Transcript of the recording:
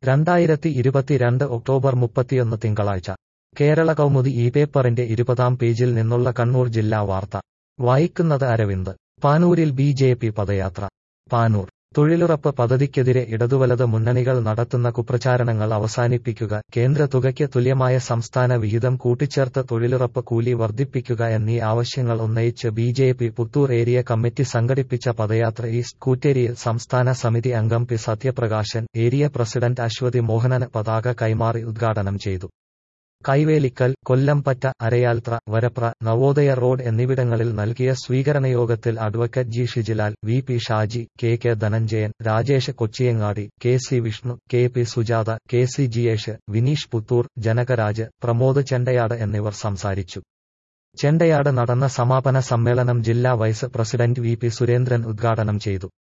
രണ്ടായിരത്തി ഇരുപത്തിരണ്ട് ഒക്ടോബർ മുപ്പത്തിയൊന്ന് തിങ്കളാഴ്ച കേരള കൗമുദി ഈ പേപ്പറിന്റെ ഇരുപതാം പേജിൽ നിന്നുള്ള കണ്ണൂർ ജില്ലാ വാർത്ത വായിക്കുന്നത് അരവിന്ദ് പാനൂരിൽ ബി ജെ പി പദയാത്ര പാനൂർ തൊഴിലുറപ്പ് പദ്ധതിക്കെതിരെ ഇടതുവലത് മുന്നണികൾ നടത്തുന്ന കുപ്രചാരണങ്ങൾ അവസാനിപ്പിക്കുക കേന്ദ്ര തുകയ്ക്ക് തുല്യമായ സംസ്ഥാന വിഹിതം കൂട്ടിച്ചേർത്ത് തൊഴിലുറപ്പ് കൂലി വർദ്ധിപ്പിക്കുക എന്നീ ആവശ്യങ്ങൾ ഉന്നയിച്ച് B J P Puthur area committee സംഘടിപ്പിച്ച പദയാത്ര ഈസ്റ്റ് കൂറ്റേരിയിൽ സംസ്ഥാന സമിതി അംഗം P Sathyaprakashan area president Aswathy മോഹനന് പതാക കൈമാറി ഉദ്ഘാടനം ചെയ്തു കൈവേലിക്കൽ കൊല്ലംപറ്റ അരയാൽത്ര വരപ്ര നവോദയ റോഡ് എന്നിവിടങ്ങളിൽ നൽകിയ സ്വീകരണയോഗത്തിൽ advocate G Shijilal V P Shaji K K Dhananjayan Rajesh Kochiyangadi K C Vishnu K P Sujatha K C Jiyesh Vineesh Puthur Janakaraj Pramod Chendayad എന്നിവർ സംസാരിച്ചു ചെണ്ടയാട് നടന്ന സമാപന സമ്മേളനം ജില്ലാ vice president V P Surendran ഉദ്ഘാടനം ചെയ്തു